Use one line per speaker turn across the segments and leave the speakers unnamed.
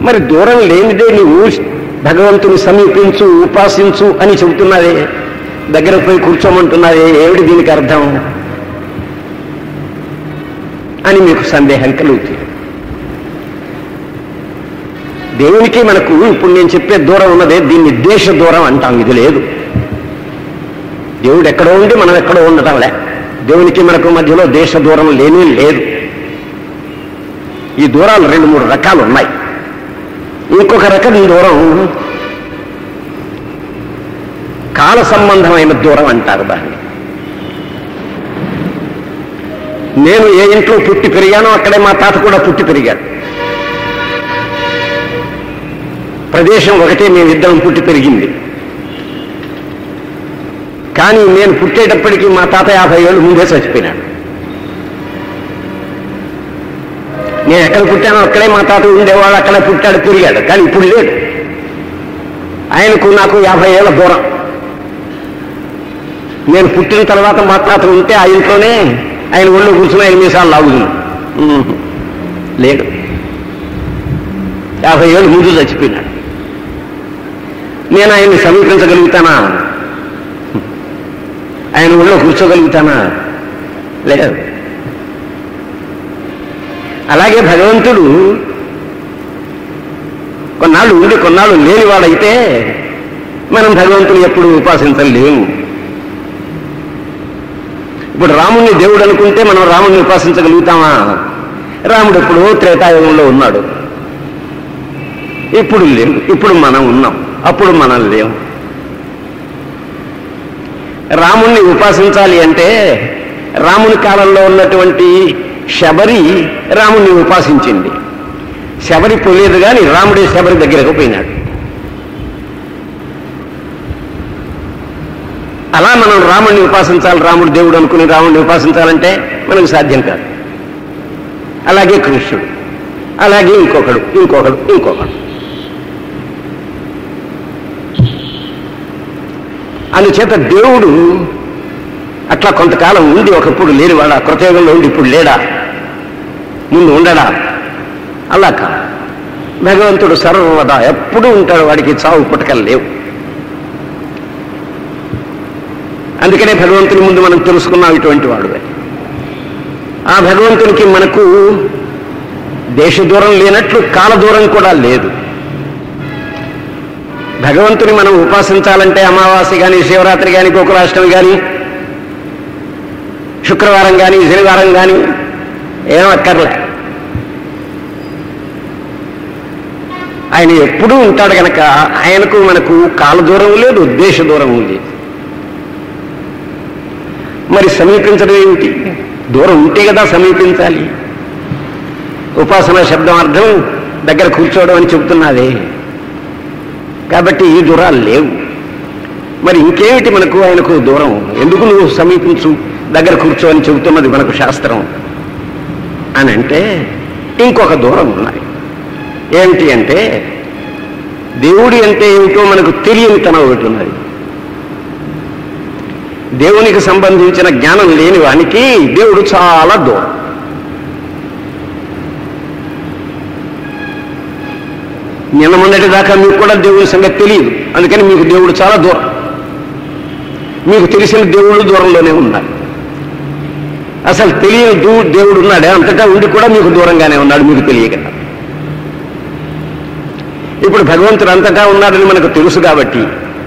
మరి దూరం లేనిదే నీవు భగవంతుని సమీపించు ఉపాసించు అని చెబుతున్నదే దగ్గర పోయి కూర్చోమంటున్నదే ఏమిటి దీనికి అర్థం అని మీకు సందేహం కలుగుతుంది దేవునికి మనకు ఇప్పుడు నేను చెప్పే దూరం ఉన్నదే దీన్ని దేశ దూరం అంటాం ఇది లేదు దేవుడు ఎక్కడో ఉండి మనం ఎక్కడో ఉండటంలే దేవునికి మనకు మధ్యలో దేశ దూరం లేనే లేదు ఈ దూరాలు రెండు మూడు రకాలు ఉన్నాయి ఇంకొక రకం దూరం కాల సంబంధమైన దూరం అంటారు దాన్ని నేను ఏ ఇంట్లో పుట్టి పెరిగానో అక్కడే మా తాత కూడా పుట్టి పెరిగాడు ప్రదేశం ఒకటే మేమిద్దరం పుట్టి పెరిగింది కానీ నేను పుట్టేటప్పటికీ మా తాత యాభై ఏళ్ళు ముందే చచ్చిపోయినాడు నేను ఎక్కడ పుట్టానో అక్కడే మా తాత ఉండేవాడు అక్కడే పుట్టాడు పెరిగాడు కానీ ఇప్పుడు లేడు ఆయనకు నాకు యాభై ఏళ్ళ దూరం నేను పుట్టిన తర్వాత మా తాత ఉంటే ఆ ఇంట్లోనే ఆయన ఒళ్ళు కూర్చుని ఆయన మీసాలు లాగుతున్నాం లేడు యాభై ఏళ్ళు ముందు చచ్చిపోయినాడు నేను ఆయన్ని సమీపించగలుగుతానా ఆయన ఒళ్ళో కూర్చోగలుగుతానా లేదు అలాగే భగవంతుడు కొన్నాళ్ళు ఉండి కొన్నాళ్ళు లేనివాడైతే మనం భగవంతుని ఎప్పుడు ఉపాసించలేము ఇప్పుడు రాముణ్ణి దేవుడు అనుకుంటే మనం రాముణ్ణి ఉపాసించగలుగుతామా రాముడు ఎప్పుడు త్రేతాయుగంలో ఉన్నాడు ఇప్పుడు లేవు ఇప్పుడు మనం ఉన్నాం అప్పుడు మనం లేవు రాముణ్ణి ఉపాసించాలి అంటే రాముని కాలంలో ఉన్నటువంటి శబరి రాముణ్ణి ఉపాసించింది శబరి పోలేదు కానీ రాముడే శబరి దగ్గరకు పోయినాడు అలా మనం రాముణ్ణి ఉపాసించాలి రాముడు దేవుడు అనుకుని రాముడిని ఉపాసించాలంటే మనకు సాధ్యం కాదు అలాగే కృష్ణుడు అలాగే ఇంకొకడు ఇంకొకడు ఇంకొకడు అందుచేత దేవుడు అట్లా కొంతకాలం ఉండి ఒకప్పుడు లేనివాడా కృతయుగంలో ఉండి ఇప్పుడు లేడా ముందు ఉండడా అలా కాదు భగవంతుడు సర్వదా ఎప్పుడూ ఉంటాడు వాడికి చావు పుట్టకలు లేవు అందుకనే భగవంతుని ముందు మనం తెలుసుకున్నాం ఇటువంటి వాడు ఆ భగవంతునికి మనకు దేశ దూరం లేనట్లు కాల దూరం కూడా లేదు భగవంతుని మనం ఉపాసించాలంటే అమావాస్య కానీ శివరాత్రి కానీ గోకులాష్టమి కానీ శుక్రవారం కానీ శనివారం కానీ ఏం అక్కర్లే ఆయన ఎప్పుడూ ఉంటాడు గనక ఆయనకు మనకు కాల దూరం లేదు దేశ దూరం ఉంది మరి సమీపించడం ఏమిటి దూరం ఉంటే కదా సమీపించాలి ఉపాసన శబ్దం అర్థం దగ్గర కూర్చోవడం అని చెబుతున్నదే కాబట్టి ఈ దూరాలు లేవు మరి ఇంకేమిటి మనకు ఆయనకు దూరం ఎందుకు నువ్వు సమీపించు దగ్గర కూర్చో అని చెబుతున్నది మనకు శాస్త్రం అని అంటే ఇంకొక దూరం ఉన్నాయి ఏమిటి అంటే దేవుడి అంటే ఏమిటో మనకు తెలియని తనం ఒకటి ఉన్నది దేవునికి సంబంధించిన జ్ఞానం లేని వానికి దేవుడు చాలా దూరం నిన్న మొన్నటి దాకా మీకు కూడా దేవుడి సంగతి తెలియదు అందుకని మీకు దేవుడు చాలా దూరం మీకు తెలిసిన దేవుళ్ళు దూరంలోనే ఉన్నారు అసలు తెలియని దూ దేవుడు ఉన్నాడే అంతటా ఉండి కూడా మీకు దూరంగానే ఉన్నాడు మీకు తెలియక ఇప్పుడు భగవంతుడు అంతటా ఉన్నాడని మనకు తెలుసు కాబట్టి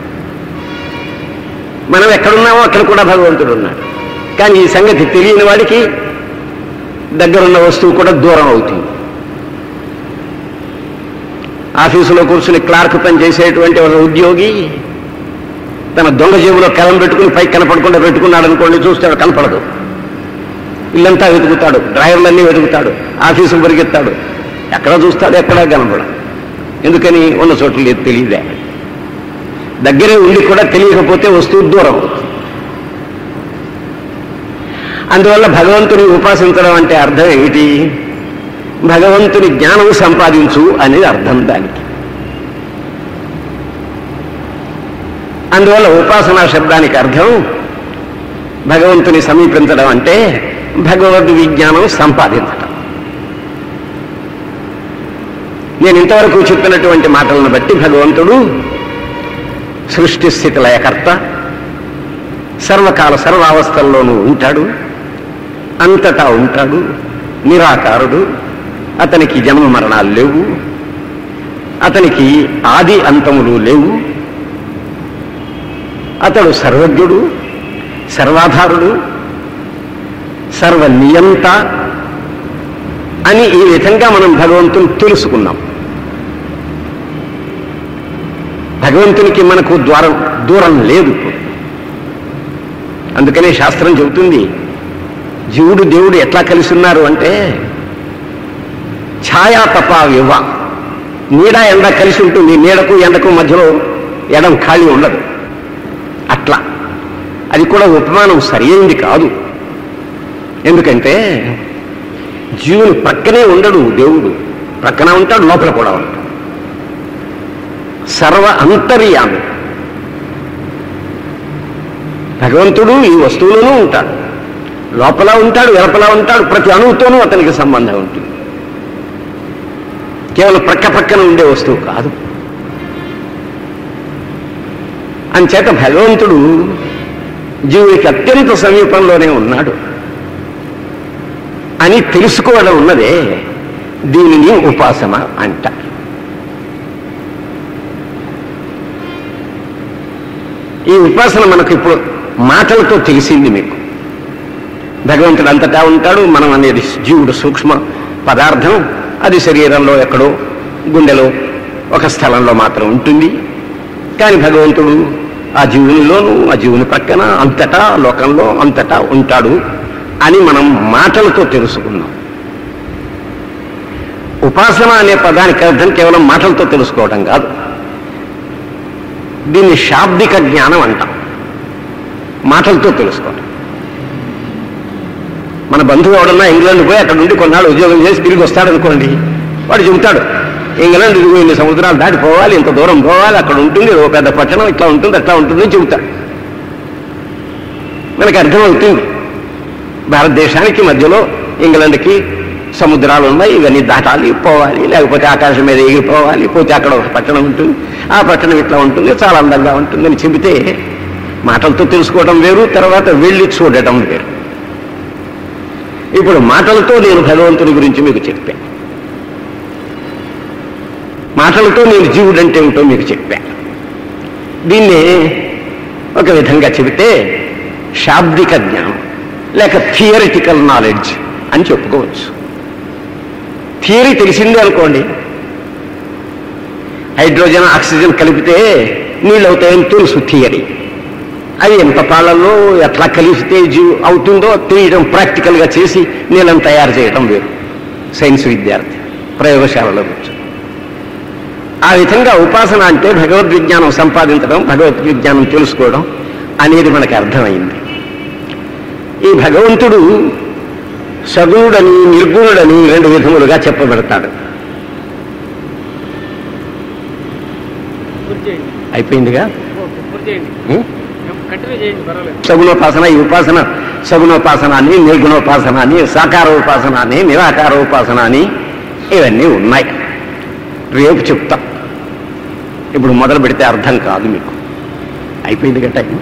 మనం ఎక్కడున్నామో అక్కడ కూడా భగవంతుడు ఉన్నాడు కానీ ఈ సంగతి తెలియని వాడికి దగ్గరున్న వస్తువు కూడా దూరం అవుతుంది ఆఫీసులో కూర్చుని క్లార్క్ పని చేసేటువంటి ఒక ఉద్యోగి తన దొంగ జేబులో కలం పెట్టుకుని పైకి కనపడకుండా పెట్టుకున్నాడు అనుకోండి చూస్తాడు కనపడదు ఇల్లంతా వెతుకుతాడు డ్రైవర్లన్నీ వెతుకుతాడు ఆఫీసు పరిగెత్తాడు ఎక్కడ చూస్తాడు ఎక్కడా కనపడ ఎందుకని ఉన్న చోట్ల లేదు తెలియదే దగ్గరే ఉండి కూడా తెలియకపోతే వస్తువు దూరం అవుతుంది అందువల్ల భగవంతుని ఉపాసించడం అంటే అర్థం ఏమిటి భగవంతుని జ్ఞానం సంపాదించు అనేది అర్థం దానికి అందువల్ల ఉపాసనా శబ్దానికి అర్థం భగవంతుని సమీపించడం అంటే భగవద్ విజ్ఞానం సంపాదించడం నేను ఇంతవరకు చెప్పినటువంటి మాటలను బట్టి భగవంతుడు సృష్టి స్థితి లయకర్త సర్వకాల సర్వావస్థల్లోనూ ఉంటాడు అంతటా ఉంటాడు నిరాకారుడు అతనికి జన్మ మరణాలు లేవు అతనికి ఆది అంతములు లేవు అతడు సర్వజ్ఞుడు సర్వాధారుడు సర్వనియంత అని ఈ విధంగా మనం భగవంతుని తెలుసుకున్నాం భగవంతునికి మనకు ద్వారం దూరం లేదు ఇప్పుడు అందుకనే శాస్త్రం చెబుతుంది జీవుడు దేవుడు ఎట్లా కలిసి ఉన్నారు అంటే ఛాయా తప వివ నీడ ఎండ కలిసి ఉంటుంది నీడకు ఎండకు మధ్యలో ఎడం ఖాళీ ఉండదు అట్లా అది కూడా ఉపమానం సరైనది కాదు ఎందుకంటే జీవుని పక్కనే ఉండడు దేవుడు పక్కన ఉంటాడు లోపల కూడా ఉంటాడు సర్వ అంతర్యామి భగవంతుడు ఈ వస్తువులోనూ ఉంటాడు లోపల ఉంటాడు వెలపల ఉంటాడు ప్రతి అణువుతోనూ అతనికి సంబంధం ఉంటుంది కేవలం ప్రక్క పక్కన ఉండే వస్తువు కాదు అంచేత భగవంతుడు జీవునికి అత్యంత సమీపంలోనే ఉన్నాడు అని తెలుసుకోవడం ఉన్నదే దీనిని ఉపాసన అంటారు ఈ ఉపాసన మనకు ఇప్పుడు మాటలతో తెలిసింది మీకు భగవంతుడు అంతటా ఉంటాడు మనం అనేది జీవుడు సూక్ష్మ పదార్థం అది శరీరంలో ఎక్కడో గుండెలో ఒక స్థలంలో మాత్రం ఉంటుంది కానీ భగవంతుడు ఆ జీవునిలోనూ ఆ జీవుని పక్కన అంతటా లోకంలో అంతటా ఉంటాడు అని మనం మాటలతో తెలుసుకున్నాం ఉపాసన అనే పదానికి అర్థం కేవలం మాటలతో తెలుసుకోవడం కాదు దీన్ని శాబ్దిక జ్ఞానం అంటాం మాటలతో తెలుసుకోవడం మన బంధువు ఎవడన్నా ఇంగ్లాండ్ పోయి అక్కడ నుండి కొన్నాళ్ళు ఉద్యోగం చేసి తిరిగి వస్తాడనుకోండి వాడు చెబుతాడు ఇంగ్లాండ్ ఇదిగో ఇన్ని సముద్రాలు దాటి పోవాలి ఇంత దూరం పోవాలి అక్కడ ఉంటుంది ఓ పెద్ద పట్టణం ఇట్లా ఉంటుంది అట్లా ఉంటుంది అని చెబుతాడు మనకు అర్థమవుతుంది భారతదేశానికి మధ్యలో ఇంగ్లాండ్కి సముద్రాలు ఉన్నాయి ఇవన్నీ దాటాలి పోవాలి లేకపోతే ఆకాశం మీద ఎగిరిపోవాలి పోతే అక్కడ ఒక పట్టణం ఉంటుంది ఆ పట్టణం ఇట్లా ఉంటుంది చాలా అందంగా ఉంటుంది అని చెబితే మాటలతో తెలుసుకోవడం వేరు తర్వాత వెళ్ళి చూడటం వేరు ఇప్పుడు మాటలతో నేను భగవంతుని గురించి మీకు చెప్పాను మాటలతో నేను జీవుడు అంటే ఏమిటో మీకు చెప్పాను దీన్ని ఒక విధంగా చెబితే శాబ్దిక జ్ఞానం లేక థియరిటికల్ నాలెడ్జ్ అని చెప్పుకోవచ్చు థియరీ తెలిసిందే అనుకోండి హైడ్రోజన్ ఆక్సిజన్ కలిపితే నీళ్ళు అవుతాయని తెలుసు థియరీ అది ఎంత పాలల్లో ఎట్లా కలిపితే జీవ అవుతుందో తెలియడం ప్రాక్టికల్గా చేసి నీళ్ళని తయారు చేయడం వేరు సైన్స్ విద్యార్థి ప్రయోగశాలలో కూర్చొని ఆ విధంగా ఉపాసన అంటే భగవద్విజ్ఞానం సంపాదించడం భగవద్విజ్ఞానం తెలుసుకోవడం అనేది మనకు అర్థమైంది ఈ భగవంతుడు సగుణుడని నిర్గుణుడని రెండు విధములుగా చెప్పబడతాడు
పూర్తి చేయండి
అయిపోయిందిగా
ఓకే, పూర్తి చేయండి
ఉం?
కంటిన్యూ చేయండి పర్వాలేదు
సగుణోపాసన ఈ ఉపాసన సగుణోపాసన అని నిర్గుణోపాసన అని సాకార ఉపాసన అని నిరాకార ఉపాసన అని ఇవన్నీ ఉన్నాయి రేపు చెప్తా ఇప్పుడు మొదలు పెడితే అర్థం కాదు మీకు అయిపోయింది కదా time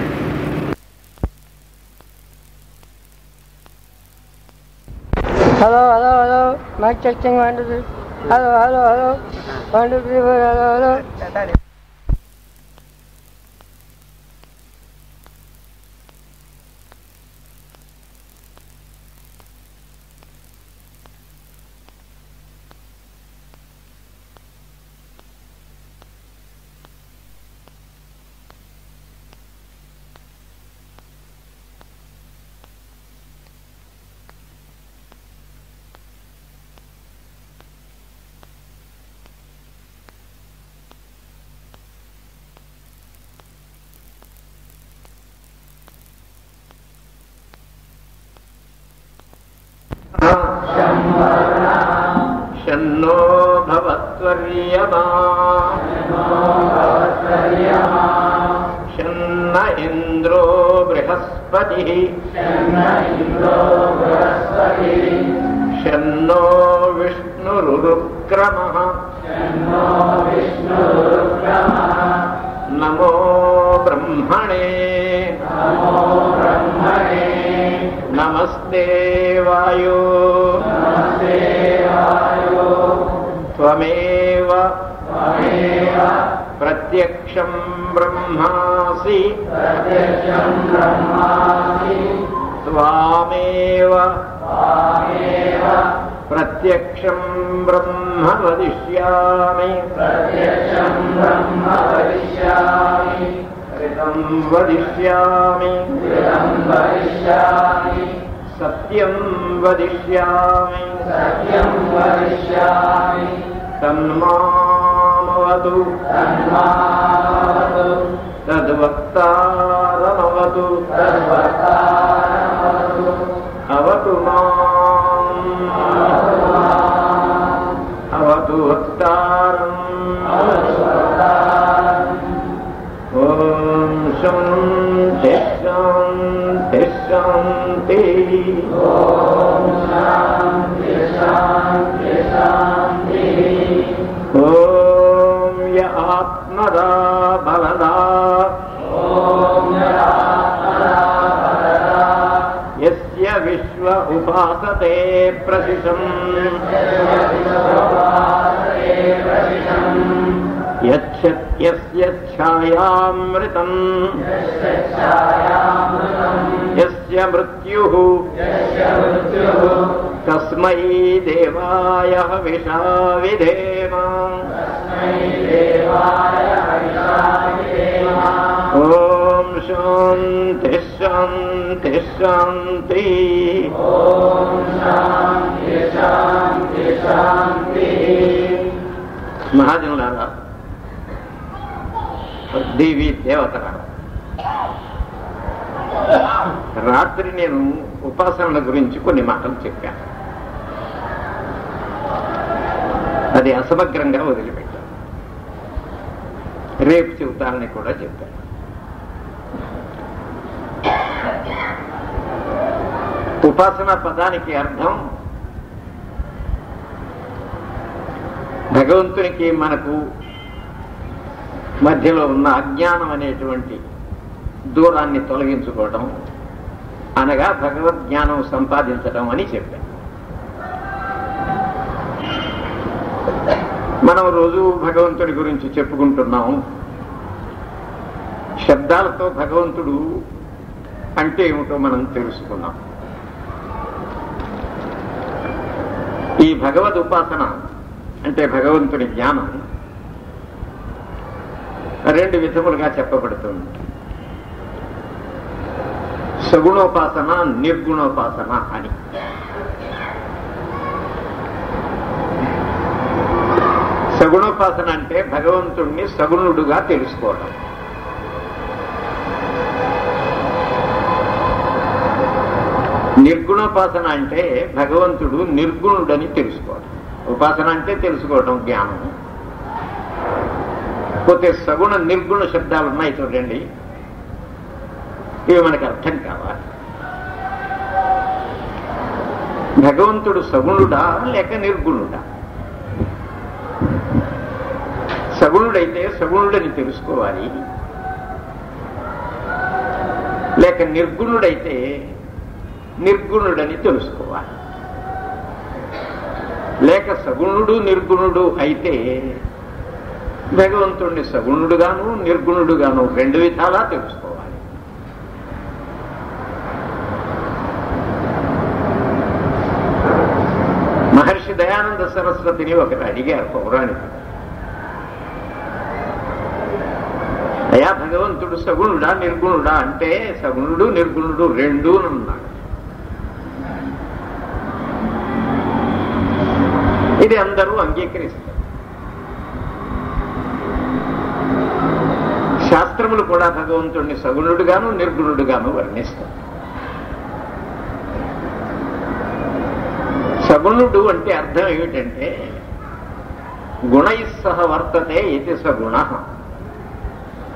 hello hello hello mike checking one two three hello hello hello one two three four hello hello
షన్నో భవత్వర్యమా షన్న ఇంద్రో బృహస్పతి
शन्नो विष्णुरुक्रमः नमो ब्रह्मणे नमस्ते वायो त्वमेव प्रत्यक्षं ब्रह्मासि त्वामेव प्रत्यक्षं ब्रह्म वदिष्यामि ऋतं वदिष्यामि सत्यं वदिष्यामि तन्मामवतु तद्वक्तारमवतु अवतु माम् अवतु वक्तारम् ॐ शान्ति शान्ति शान्ति ॐ य आत्मदा भवदा यस्य विश्व उपासते प्रसिशम् यच्छ यस्य छायामृतम् यस्य मृत्युः तस्मै देवाय हविषा विधेम ॐ शान्ति शान्ति शान्ति మహాజనులారా దేవి దేవతలారా రాత్రి నేను ఉపాసనల గురించి కొన్ని మాటలు చెప్పాను అది అసమగ్రంగా వదిలిపెట్టాను రేపు చెబుతానని కూడా చెప్పాను ఉపాసన పదానికి అర్థం భగవంతునికి మనకు మధ్యలో ఉన్న అజ్ఞానం అనేటువంటి దూరాన్ని తొలగించుకోవటం అనగా భగవద్జ్ఞానం సంపాదించటం అని చెప్పాను మనం రోజు భగవంతుడి గురించి చెప్పుకుంటున్నాం శబ్దాలతో భగవంతుడు అంటే ఏమిటో మనం తెలుసుకున్నాం ఈ భగవద్ ఉపాసన అంటే భగవంతుని జ్ఞానం రెండు విధములుగా చెప్పబడుతుంది సగుణోపాసన నిర్గుణోపాసన అని సగుణోపాసన అంటే భగవంతుణ్ణి సగుణుడుగా తెలుసుకోవడం నిర్గుణోపాసన అంటే భగవంతుడు నిర్గుణుడని తెలుసుకోవడం ఉపాసన అంటే తెలుసుకోవడం జ్ఞానం పోతే సగుణ నిర్గుణ శబ్దాలు ఉన్నాయి చూడండి ఇవి మనకు అర్థం కావాలి భగవంతుడు సగుణుడా లేక నిర్గుణుడా సగుణుడైతే సగుణుడని తెలుసుకోవాలి లేక నిర్గుణుడైతే నిర్గుణుడని తెలుసుకోవాలి లేక సగుణుడు నిర్గుణుడు అయితే భగవంతుణ్ణి సగుణుడుగాను నిర్గుణుడుగాను రెండు విధాలా తెలుసుకోవాలి మహర్షి దయానంద సరస్వతిని ఒకరు అడిగారు పౌరాణికుడు అయా భగవంతుడు సగుణుడా నిర్గుణుడా అంటే సగుణుడు నిర్గుణుడు రెండు అన్నాడు ఇది అందరూ అంగీకరిస్తారు శాస్త్రములు కూడా భగవంతుడిని సగుణుడుగాను నిర్గుణుడుగాను వర్ణిస్తారు సగుణుడు అంటే అర్థం ఏమిటంటే గుణై సహ వర్తతే ఇది సగుణ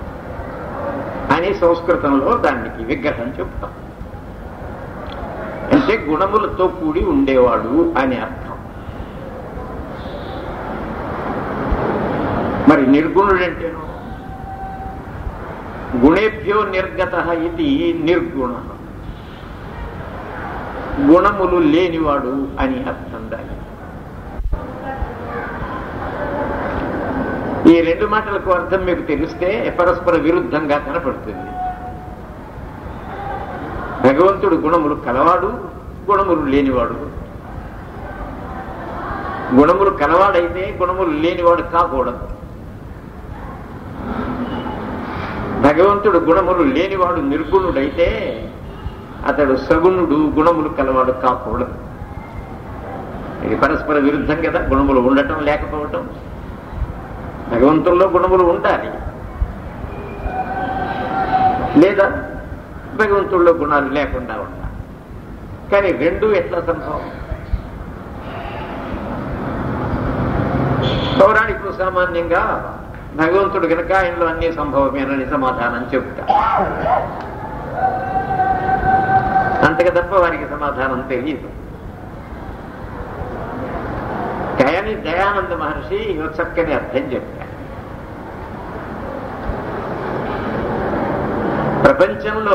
అని సంస్కృతంలో దానికి విగ్రహం చెప్తాం అంటే గుణములతో కూడి ఉండేవాడు అని అర్థం మరి నిర్గుణుడంటేను గుణేభ్యో నిర్గత ఇది నిర్గుణ గుణములు లేనివాడు అని అర్థం దాని ఈ రెండు మాటలకు అర్థం మీకు తెలిస్తే పరస్పర విరుద్ధంగా కనపడుతుంది భగవంతుడు గుణములు కలవాడు గుణములు లేనివాడు గుణములు కలవాడైతే గుణములు లేనివాడు కాకూడదు భగవంతుడు గుణములు లేనివాడు నిర్గుణుడైతే అతడు సగుణుడు గుణములు కలవాడు కాకూడదు ఇది పరస్పర విరుద్ధం కదా గుణములు ఉండటం లేకపోవటం భగవంతుల్లో గుణములు ఉండాలి లేదా భగవంతుల్లో గుణాలు లేకుండా ఉండాలి కానీ రెండు ఎట్లా సంభవం పౌరాణికులు సామాన్యంగా భగవంతుడు గనక ఆయనలో అన్ని సంభవమేనని సమాధానం చెబుతా అంతకు తప్ప వారికి సమాధానం తెలియదు కానీ దయానంద మహర్షి ఓ చక్కని అర్థం చెప్పారు ప్రపంచంలో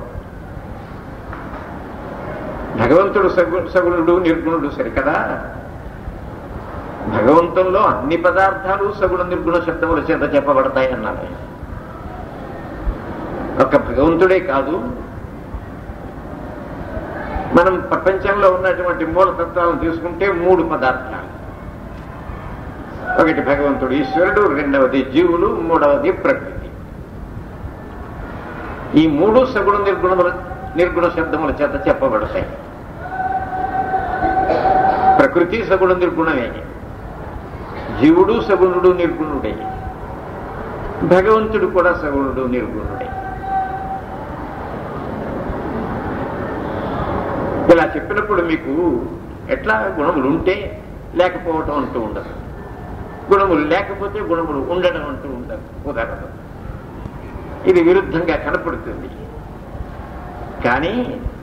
భగవంతుడు సగు సగుణుడు నిర్గుణుడు సరికదా భగవంతుల్లో అన్ని పదార్థాలు సగుణ నిర్గుణ శబ్దముల చేత చెప్పబడతాయి అన్నారు ఆయన. ఒక భగవంతుడే కాదు మనం ప్రపంచంలో ఉన్నటువంటి మూలతత్వాలను తీసుకుంటే మూడు పదార్థాలు ఒకటి భగవంతుడు ఈశ్వరుడు రెండవది జీవులు మూడవది ప్రకృతి ఈ మూడు సగుణ నిర్గుణముల నిర్గుణ శబ్దముల చేత చెప్పబడతాయి ప్రకృతి సగుణ నిర్గుణమే జీవుడు సగుణుడు నిర్గుణుడే భగవంతుడు కూడా సగుణుడు నిర్గుణుడే ఇలా చెప్పినప్పుడు మీకు ఎట్లా గుణములు ఉంటే లేకపోవటం అంటూ ఉండదు గుణములు లేకపోతే గుణములు ఉండడం అంటూ ఉండదు కుదరదు ఇది విరుద్ధంగా కనపడుతుంది కానీ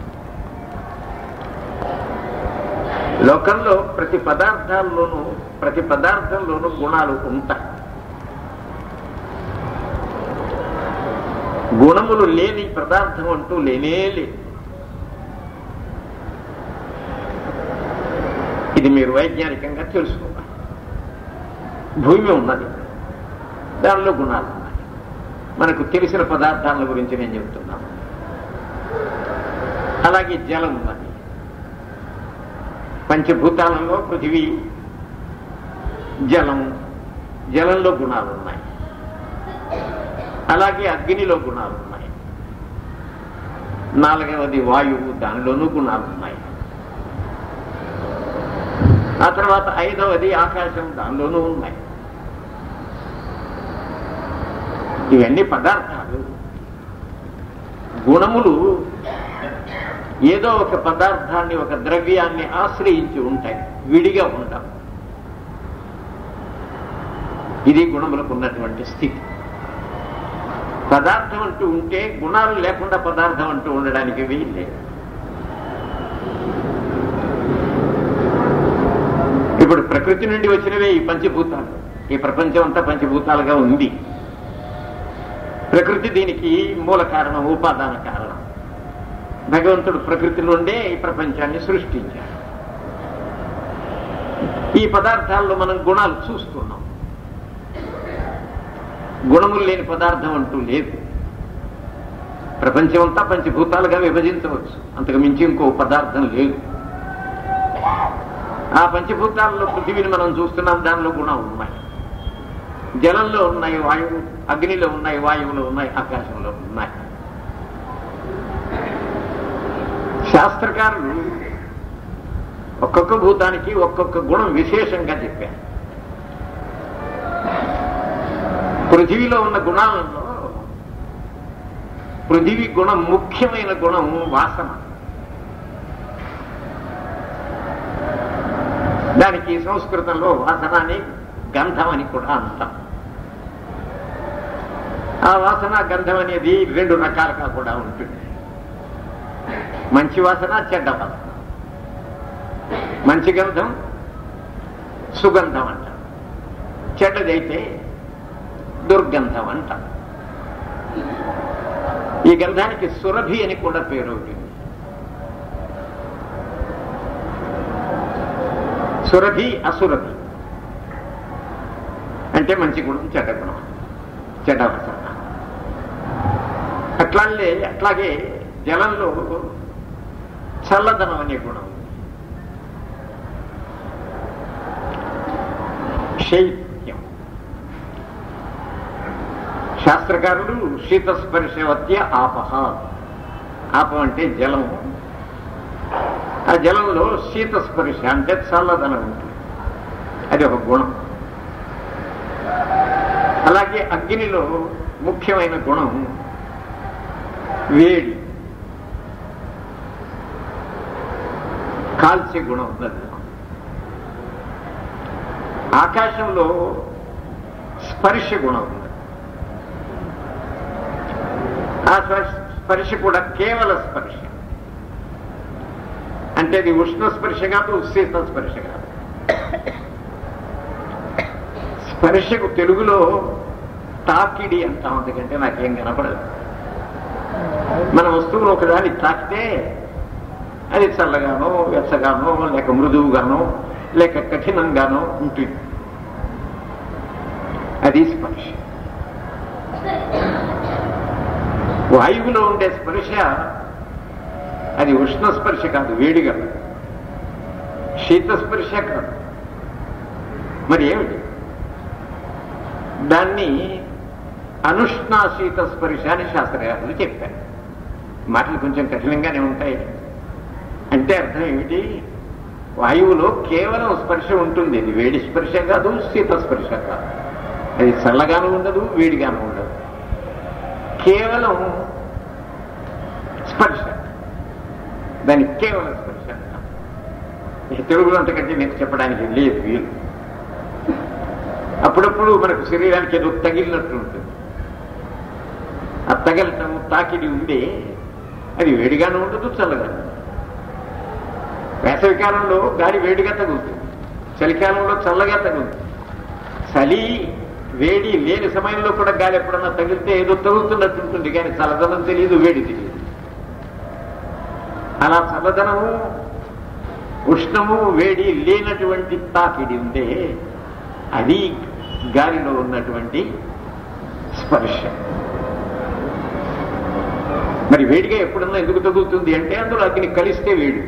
లోకంలో ప్రతి పదార్థాల్లోనూ ప్రతి పదార్థంలోనూ గుణాలు ఉంటాయి గుణములు లేని పదార్థం అంటూ లేనే లేదు ఇది మీరు వైజ్ఞానికంగా తెలుసుకోవాలి భూమి ఉన్నది దానిలో గుణాలు ఉన్నాయి మనకు తెలిసిన పదార్థాల గురించి నేను చెప్తున్నాను అలాగే జలం ఉన్నది పంచభూతాలలో పృథివీ జలం జలంలో గుణాలు ఉన్నాయి అలాగే అగ్నిలో గుణాలు ఉన్నాయి నాలుగవది వాయువు దానిలోనూ గుణాలు ఉన్నాయి ఆ తర్వాత ఐదవది ఆకాశం దానిలోనూ ఉన్నాయి ఇవన్నీ పదార్థాలు గుణములు ఏదో ఒక పదార్థాన్ని ఒక ద్రవ్యాన్ని ఆశ్రయించి ఉంటాయి విడిగా ఉంటాం ఇది గుణములకు ఉన్నటువంటి స్థితి పదార్థం అంటూ ఉంటే గుణాలు లేకుండా పదార్థం అంటూ ఉండడానికి వీల్లేదు ఇప్పుడు ప్రకృతి నుండి వచ్చినవే ఈ పంచభూతాలు ఈ ప్రపంచం అంతా పంచభూతాలుగా ఉంది ప్రకృతి దీనికి మూల కారణం ఉపాదాన కారణం భగవంతుడు ప్రకృతి నుండే ఈ ప్రపంచాన్ని సృష్టించాడు ఈ పదార్థాల్లో మనం గుణాలు చూస్తున్నాం గుణములు లేని పదార్థం అంటూ లేదు ప్రపంచం అంతా పంచభూతాలుగా విభజించవచ్చు అంతకు మించి ఇంకో పదార్థం లేదు ఆ పంచభూతాల్లో పృథివీని మనం చూస్తున్నాం దానిలో గుణాలు ఉన్నాయి జలంలో ఉన్నాయి వాయువు అగ్నిలో ఉన్నాయి వాయువులో ఉన్నాయి ఆకాశంలో ఉన్నాయి శాస్త్రకారులు ఒక్కొక్క భూతానికి ఒక్కొక్క గుణం విశేషంగా చెప్పారు పృథివీలో ఉన్న గుణాలలో పృథివీ గుణం ముఖ్యమైన గుణం వాసన దానికి సంస్కృతంలో వాసన అని గంధం అని కూడా అంటాం ఆ వాసన గంధం అనేది రెండు రకాలుగా కూడా ఉంటుంది మంచి వాసన చెడ్డ వాసన మంచి గంధం సుగంధం అంట చెడ్డదైతే దుర్గంధం అంట ఈ గంధానికి సురభి అని కూడా పేరు ఉంటుంది సురభి అసురభి అంటే మంచి గుణం చెడ్డ గుణం చెడ్డ అవసరం అట్లాగే అట్లాగే జలంలో చల్లదనం అనే గుణం ఉంది. శైత్యం శాస్త్రకారులు శీతస్పర్శవత్య ఆపహ ఆపం అంటే జలం ఆ జలంలో శీతస్పర్శ అంటే చల్లదనం ఉంటుంది అది ఒక గుణం అలాగే అగ్నిలో ముఖ్యమైన గుణం వేడి కాల్చే గుణం ఉన్నది ఆకాశంలో స్పర్శ గుణం ఉంది ఆ స్పర్శ- స్పర్శ కూడా కేవల స్పర్శ అంటే అది ఉష్ణ స్పర్శ కాదు శీత స్పర్శ కాదు స్పర్శకు తెలుగులో తాకిడి అంటాం అందుకంటే నాకేం కనపడదు మన వస్తువులు ఒకదాన్ని తాకితే అది చల్లగానో వెచ్చగానో లేక మృదువుగానో లేక కఠినంగానో ఉంటుంది అది స్పర్శ వాయువులో ఉండే స్పర్శ అది ఉష్ణ స్పర్శ కాదు వేడిగా శీత స్పర్శ కాదు మరి ఏమిటి దాన్ని అనుష్ణాశీత స్పర్శ అని శాస్త్రకారులు చెప్పారు మాటలు కొంచెం కఠినంగానే ఉంటాయి అంటే అర్థం ఏమిటి వాయువులో కేవలం స్పర్శ ఉంటుంది ఇది వేడి స్పర్శ కాదు శీత స్పర్శ కాదు అది చల్లగాను ఉండదు వేడిగాను ఉండదు కేవలం స్పర్శ దాని కేవలం స్పర్శ అంటాం. ఇక తెలుగులో అంతకంటే నేను చెప్పడానికి లేదు వీలు అప్పుడప్పుడు మనకు శరీరానికి ఏదో తగిలినట్టు ఉంటుంది ఆ తగలటం తాకిడి ఉండే అది వేడిగానే ఉండదు చల్లగాను ఉండదు. వేసవికాలంలో గాలి వేడిగా తగులుతుంది చలికాలంలో చల్లగా తగులుతుంది చలి వేడి లేని సమయంలో కూడా గాలి ఎప్పుడన్నా తగిలితే ఏదో తగులుతున్నట్టు ఉంటుంది కానీ చల్లదనం తెలియదు వేడి తెలియదు అలా చల్లదనము ఉష్ణము వేడి లేనటువంటి తాకిడి ఉంటే అది గాలిలో ఉన్నటువంటి స్పర్శ మరి వేడిగా ఎప్పుడన్నా ఎందుకు తగులుతుంది అంటే అందులో అగ్ని కలిస్తే వేడి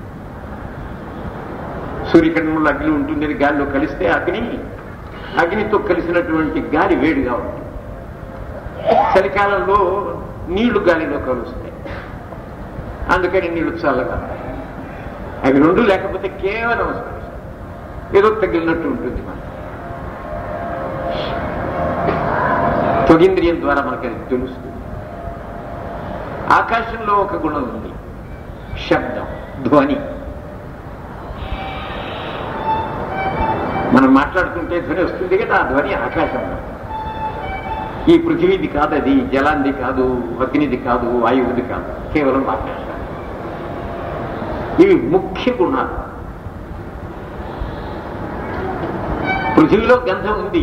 సూర్యకిరణంలో అగ్ని ఉంటుంది అది గాలిలో కలిస్తే అగ్ని అగ్నితో కలిసినటువంటి గాలి వేడిగా ఉంటుంది చలికాలంలో నీళ్లు గాలిలో కలుస్తాయి అందుకని నీళ్లు చల్లగా ఉంటాయి. అవి రెండు లేకపోతే కేవలం స్పర్శ ఏదో తగిలినట్టు ఉంటుంది మనకి త్వగింద్రియం ద్వారా మనకి అది తెలుస్తుంది ఆకాశంలో ఒక గుణం ఉంది శబ్దం ధ్వని మనం మాట్లాడుతుంటే ధ్వని వస్తుంది కదా ఆ ధ్వని ఆకాశంలో ఈ పృథివీది కాదు అది జలాంది కాదు అగ్నిది కాదు వాయువుది కాదు కేవలం ఆకాశం ఇవి ముఖ్య గుణాలు పృథివీలో గంధం ఉంది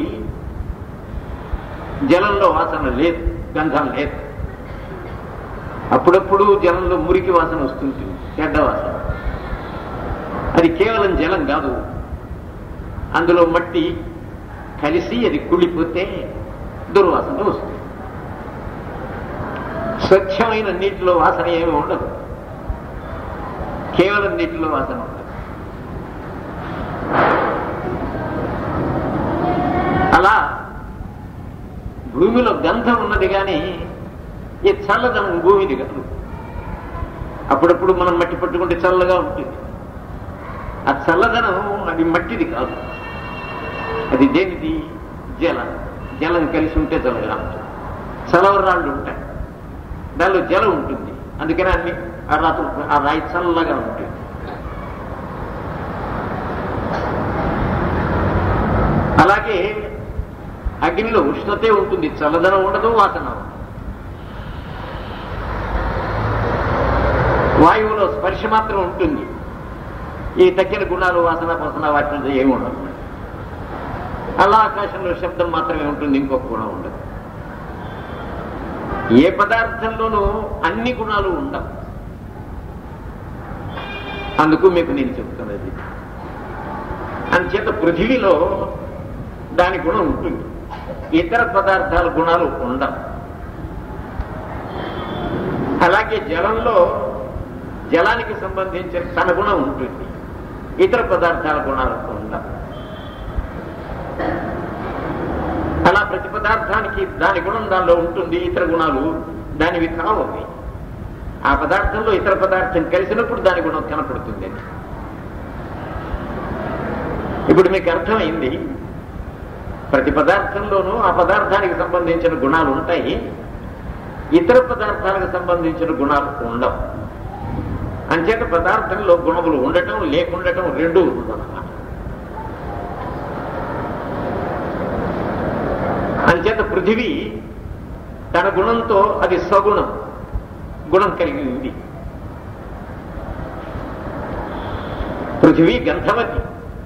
జలంలో వాసన లేదు గంధం లేదు అప్పుడప్పుడు జలంలో మురికి వాసన వస్తుంటుంది చెడ్డ వాసన అది కేవలం జలం కాదు అందులో మట్టి కలిసి అది కుళ్ళిపోతే దుర్వాసన వస్తుంది స్వచ్ఛమైన నీటిలో వాసన ఏమి ఉండదు కేవలం నీటిలో వాసన ఉండదు అలా భూమిలో గంధం ఉన్నది కానీ ఈ చల్లదనం భూమిది కాదు అప్పుడప్పుడు మనం మట్టి పట్టుకుంటే చల్లగా ఉంటుంది ఆ చల్లదనం అది మట్టిది కాదు అది దేనిది జలం జలం కలిసి ఉంటే చల్లగా ఉంటుంది చలవరాళ్ళు ఉంటాయి దానిలో జలం ఉంటుంది అందుకని అన్ని ఆ రాత్రి ఆ రాయి చల్లగా ఉంటుంది అలాగే అగ్నిలో ఉష్ణతే ఉంటుంది చల్లదనం ఉండదు వాసన ఉండదు. వాయువులో స్పర్శ మాత్రం ఉంటుంది ఈ తక్కిన గుణాలు వాసన పోసన వాటి ఏమి ఉండదు అలా ఆకాశంలో శబ్దం మాత్రమే ఉంటుంది ఇంకొక గుణం ఉండదు ఏ పదార్థంలోనూ అన్ని గుణాలు ఉండవు అందుకు మీకు నేను చెప్తున్నది అందుచేత పృథివీలో దాని గుణం ఉంటుంది ఇతర పదార్థాల గుణాలు ఉండవు అలాగే జలంలో జలానికి సంబంధించిన తన గుణం ఉంటుంది ఇతర పదార్థాల గుణాలు ఉండవు అలా ప్రతి పదార్థానికి దాని గుణం దానిలో ఉంటుంది ఇతర గుణాలు దానివి కావు అవి ఆ పదార్థంలో ఇతర పదార్థం కలిసినప్పుడు దాని గుణం కనపడుతుంది అని ఇప్పుడు మీకు అర్థమైంది ప్రతి పదార్థంలోనూ ఆ పదార్థానికి సంబంధించిన గుణాలు ఉంటాయి ఇతర పదార్థాలకు సంబంధించిన గుణాలు ఉండవు అంచేత పదార్థంలో గుణములు ఉండటం లేకుండటం రెండూ ఉందన్నమాట అంచేత పృథివీ తన గుణంతో అది సగుణం గుణం కలిగి ఉంది పృథివీ గంధవతి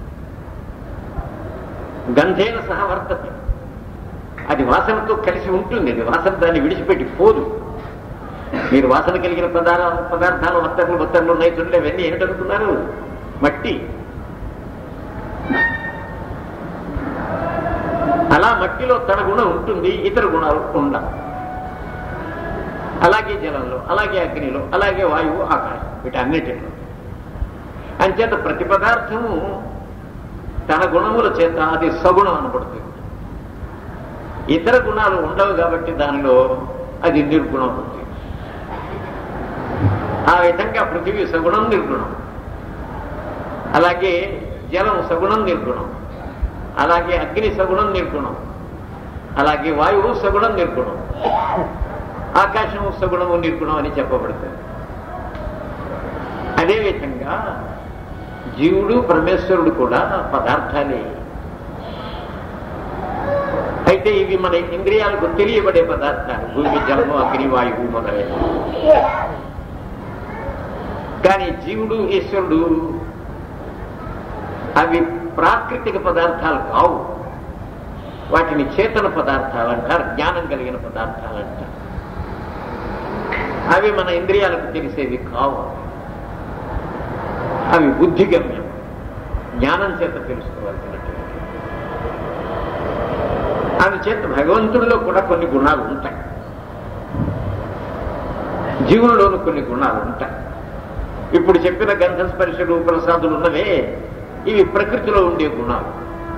గంధేన సహ వర్తతే అది వాసనతో కలిసి ఉంటుంది అది వాసన దాన్ని విడిచిపెట్టి పోదు మీరు వాసన కలిగిన పదార్థ పదార్థాలు వత్తర్లు వత్తర్లు ఉన్నాయి చూడండి అవన్నీ ఏమిటనుకున్నారు మట్టి అలా మట్టిలో తన గుణం ఉంటుంది ఇతర గుణాలు ఉండవు అలాగే జలంలో అలాగే అగ్నిలో అలాగే వాయువు ఆకాశం వీటన్నిటిలో అంచేత ప్రతి పదార్థము తన గుణముల చేత అది సగుణం అనబడుతుంది ఇతర గుణాలు ఉండవు కాబట్టి దానిలో అది నిర్గుణం అవుతుంది ఆ విధంగా పృథివీ సగుణం నిర్గుణం అలాగే జలం సగుణం నిర్గుణం అలాగే అగ్ని సగుణం నిర్గుణం అలాగే వాయువు సగుణం నిర్గుణం ఆకాశము సగుణము నిర్గుణం అని చెప్పబడుతుంది అదేవిధంగా జీవుడు పరమేశ్వరుడు కూడా పదార్థాలే అయితే ఇవి మన ఇంద్రియాలకు తెలియబడే పదార్థాలు భూమి జలము అగ్ని వాయువు మొదలైన కానీ జీవుడు ఈశ్వరుడు అవి ప్రాకృతిక పదార్థాలు కావు వాటిని చేతన పదార్థాలు అంటారు జ్ఞానం కలిగిన పదార్థాలు అంటారు అవి మన ఇంద్రియాలకు తెలిసేవి కావు అవి బుద్ధిగమ్యం జ్ఞానం చేత తెలుసుకోవాల్సినటువంటి అందుచేత భగవంతుడిలో కూడా కొన్ని గుణాలు ఉంటాయి జీవుల్లోనూ కొన్ని గుణాలు ఉంటాయి ఇప్పుడు చెప్పిన గంధ స్పర్శలు ప్రసాదులు ఉన్నవే ఇవి ప్రకృతిలో ఉండే గుణాలు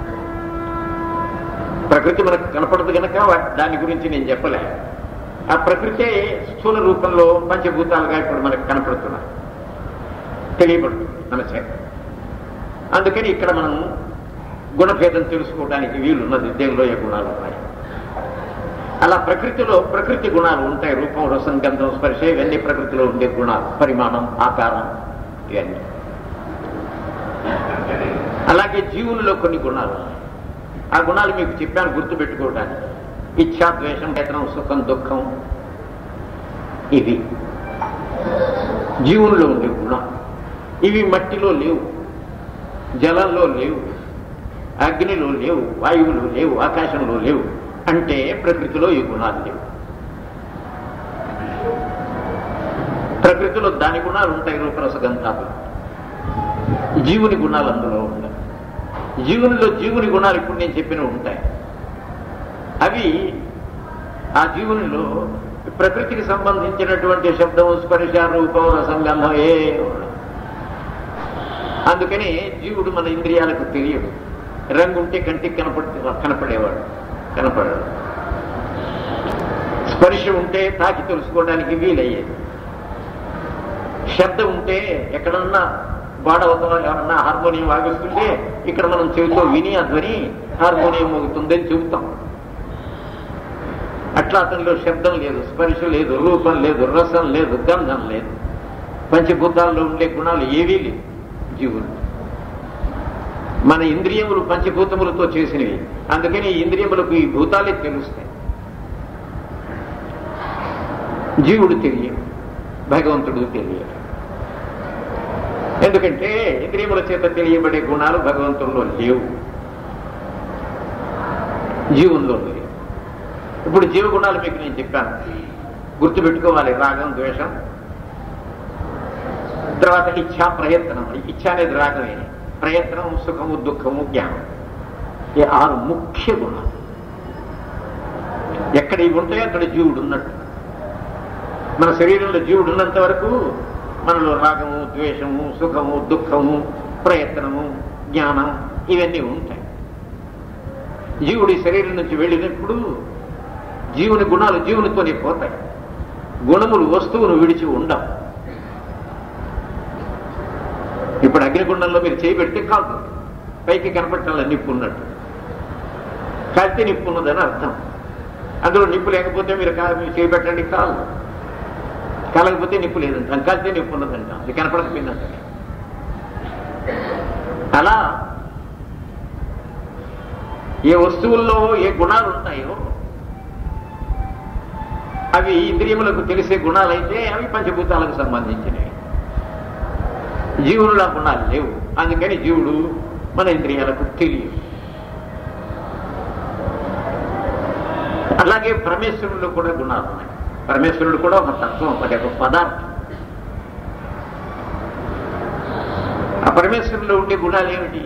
ప్రకృతి మనకు కనపడదు గనక వా- దాని గురించి నేను చెప్పలే ఆ ప్రకృతే స్థూల రూపంలో పంచభూతాలుగా ఇప్పుడు మనకు కనపడుతున్నాయి తెలియబడుతుంది మన చేత అందుకని ఇక్కడ మనం గుణభేదం తెలుసుకోవడానికి వీలున్నది దేవులో ఏ గుణాలు ఉన్నాయి అలా ప్రకృతిలో ప్రకృతి గుణాలు ఉంటాయి రూపం రసం గంధం స్పర్శ ఇవన్నీ ప్రకృతిలో ఉండే గుణాలు పరిమాణం ఆకారం ఇవన్నీ అలాగే జీవులలో కొన్ని గుణాలు ఉన్నాయి. ఆ గుణాలు మీకు చెప్పాను గుర్తుపెట్టుకోవడానికి ఇచ్ఛా ద్వేషం వేతనం సుఖం దుఃఖం ఇవి జీవుల్లో ఉండే గుణాలు ఇవి మట్టిలో లేవు జలంలో లేవు అగ్నిలో లేవు వాయువులో లేవు ఆకాశంలో లేవు అంటే ప్రకృతిలో ఈ గుణాలు లేవు ప్రకృతిలో దాని గుణాలు ఉంటాయి రూపరసగంధాలు జీవుని గుణాలు అందులో ఉంటాయి జీవునిలో జీవుని గుణాలు ఇప్పుడు నేను చెప్పినవి ఉంటాయి అవి ఆ జీవునిలో ప్రకృతికి సంబంధించినటువంటి శబ్దం స్పర్శ రూపం రసంగంధం ఏ ఉండవు. అందుకని జీవుడు మన ఇంద్రియాలకు తెలియడు రంగు ఉంటే కంటికి కనపడి కనపడేవాడు కనపడాడు స్పర్శ ఉంటే తాకి తెలుసుకోవడానికి వీలయ్యేది శబ్దం ఉంటే ఎక్కడన్నా బాడవతలో ఎవరన్నా హార్మోనియం వాగిస్తుంటే ఇక్కడ మనం చెవితో విని ఆ ధ్వని హార్మోనియం మోగుతుందని చెబుతాం అట్లా అతనిలో శబ్దం లేదు స్పర్శ లేదు రూపం లేదు రసం లేదు గంధం లేదు పంచభూతాల్లో ఉండే గుణాలు ఏవీ లేవు జీవులు మన ఇంద్రియములు పంచభూతములతో చేసినవి అందుకని ఈ ఇంద్రియములకు ఈ భూతాలే తెలుస్తాయి జీవుడు తెలియదు భగవంతుడు తెలియదు ఎందుకంటే ఇంద్రియముల చేత తెలియబడే గుణాలు భగవంతుల్లో లేవు జీవుల్లో లేవు ఇప్పుడు జీవ గుణాలు మీకు నేను చెప్పాను గుర్తుపెట్టుకోవాలి రాగం ద్వేషం తర్వాత ఇచ్ఛా ప్రయత్నం ఇచ్ఛ అనేది రాగమే ప్రయత్నం సుఖము దుఃఖము జ్ఞానం ఈ ఆరు ముఖ్య గుణాలు ఎక్కడ ఇవి ఉంటాయో అక్కడ జీవుడు ఉన్నట్టు మన శరీరంలో జీవుడు ఉన్నంత వరకు మనలో రాగము ద్వేషము సుఖము దుఃఖము ప్రయత్నము జ్ఞానం ఇవన్నీ ఉంటాయి జీవుడి శరీరం నుంచి వెళ్ళినప్పుడు జీవుని గుణాలు జీవునితోనే పోతాయి గుణములు వస్తువును విడిచి ఉండవు ఇప్పుడు అగ్నిగుండంలో మీరు చేయి పెడితే కాలుతుంది పైకి కనపట్టాల నిప్పు ఉన్నట్టు కాలితే నిప్పు ఉన్నదని అర్థం అందులో నిప్పు లేకపోతే మీరు కా- మీరు చేయి పెట్టండి కాలు కాలకపోతే నిప్పు లేదంటాం కాలితే నిప్పు ఉన్నదంటాం అది కనపడకపోయిందంట అలా ఏ వస్తువుల్లో ఏ గుణాలు ఉంటాయో అవి ఇంద్రియములకు తెలిసే గుణాలైతే అవి పంచభూతాలకు సంబంధించినవి జీవులు ఆ గుణాలు లేవు అందుకని జీవుడు మన ఇంద్రియాలకు తెలియదు అలాగే పరమేశ్వరుల్లో కూడా గుణాలు ఉన్నాయి పరమేశ్వరుడు కూడా ఒక తత్వం అది ఒక పదార్థం ఆ పరమేశ్వరులో ఉండే గుణాలు ఏమిటి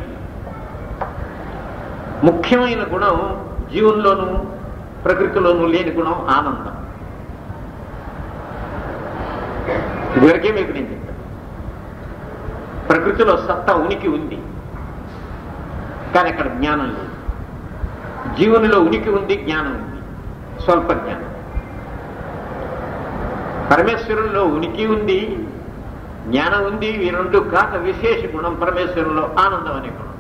ముఖ్యమైన గుణం జీవుల్లోనూ ప్రకృతిలోనూ లేని గుణం ఆనందం ఇదివరకే మీకు నేను చెప్పాను ప్రకృతిలో సత్తా ఉనికి ఉంది కానీ అక్కడ జ్ఞానం లేదు జీవునిలో ఉనికి ఉంది జ్ఞానం ఉంది స్వల్ప జ్ఞానం పరమేశ్వరుల్లో ఉనికి ఉంది జ్ఞానం ఉంది ఈ రెండు కాక విశేష గుణం పరమేశ్వరుల్లో ఆనందం అనే గుణం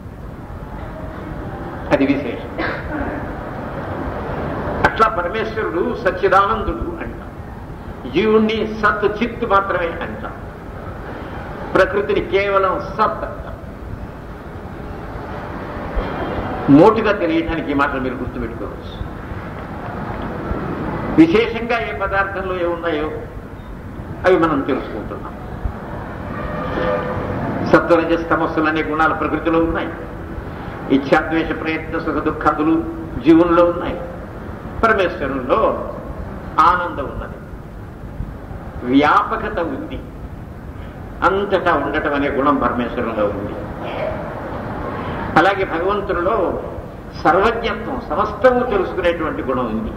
అది విశేషం అట్లా పరమేశ్వరుడు సచ్చిదానందుడు అంటాం జీవుణ్ణి సత్ చిత్తు మాత్రమే అంటాం ప్రకృతిని కేవలం సత్ అంటాం మోటుగా తెలియటానికి ఈ మాటలు మీరు గుర్తుపెట్టుకోవచ్చు విశేషంగా ఏ పదార్థంలో ఏమున్నాయో అవి మనం తెలుసుకుంటున్నాం సత్వరజస్తమస్సులు అనే గుణాలు ప్రకృతిలో ఉన్నాయి ఇచ్ఛాద్వేష ప్రయత్న సుఖ దుఃఖాదులు జీవుల్లో ఉన్నాయి పరమేశ్వరుల్లో ఆనందం ఉన్నది వ్యాపకత ఉంది అంతటా ఉండటం అనే గుణం పరమేశ్వరంలో ఉంది అలాగే భగవంతుడిలో సర్వజ్ఞత్వం సమస్తము తెలుసుకునేటువంటి గుణం ఉంది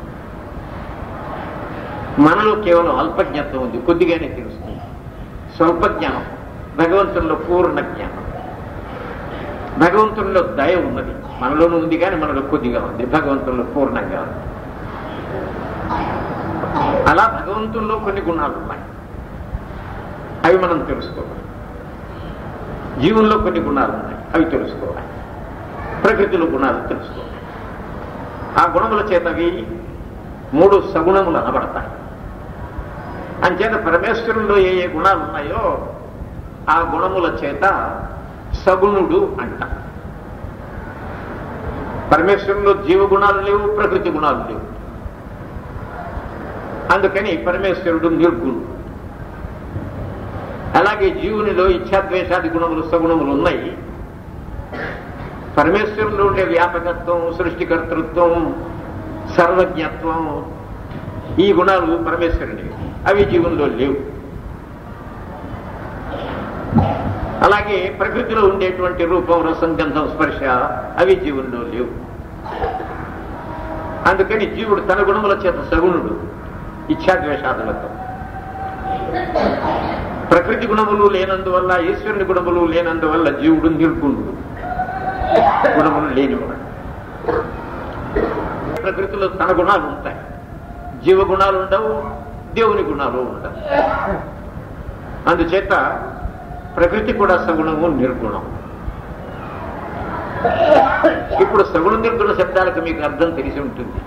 మనలో కేవలం అల్పజ్ఞత్వం ఉంది కొద్దిగానే తెలుస్తుంది స్వల్ప జ్ఞానం భగవంతుల్లో పూర్ణ జ్ఞానం భగవంతుల్లో దయ ఉన్నది మనలోనూ ఉంది కానీ మనలో కొద్దిగా ఉంది భగవంతుల్లో పూర్ణంగా ఉంది అలా భగవంతుల్లో కొన్ని గుణాలు ఉన్నాయి అవి మనం తెలుసుకోవాలి జీవుల్లో కొన్ని గుణాలు ఉన్నాయి అవి తెలుసుకోవాలి ప్రకృతిలో గుణాలు తెలుసుకోవాలి ఆ గుణముల చేతవి మూడు సగుణములు అనబడతాయి అంచేత పరమేశ్వరుల్లో ఏ ఏ గుణాలు ఉన్నాయో ఆ గుణముల చేత సగుణుడు అంట పరమేశ్వరుల్లో జీవ గుణాలు లేవు ప్రకృతి గుణాలు లేవు అందుకని పరమేశ్వరుడు నిర్గుణుడు అలాగే జీవునిలో ఇచ్ఛాద్వేషాది గుణములు సగుణములు ఉన్నాయి పరమేశ్వరులో ఉండే వ్యాపకత్వం సృష్టికర్తృత్వం సర్వజ్ఞత్వం ఈ గుణాలు పరమేశ్వరుని అవి జీవుల్లో లేవు అలాగే ప్రకృతిలో ఉండేటువంటి రూపం రసం గంధం స్పర్శ అవి జీవుల్లో లేవు అందుకని జీవుడు తన గుణముల చేత సగుణుడు ఇచ్ఛాద్వేషాదులతో ప్రకృతి గుణములు లేనందువల్ల ఈశ్వరుని గుణములు లేనందువల్ల జీవుడు నిర్గుణుడు గుణములు లేనివాడు ప్రకృతిలో తన గుణాలు ఉంటాయి జీవ గుణాలు ఉండవు దేవుని గుణాలు ఉండవు అందుచేత ప్రకృతి కూడా సగుణము నిర్గుణం ఇప్పుడు సగుణ నిర్గుణ శబ్దాలకు మీకు అర్థం తెలిసి ఉంటుంది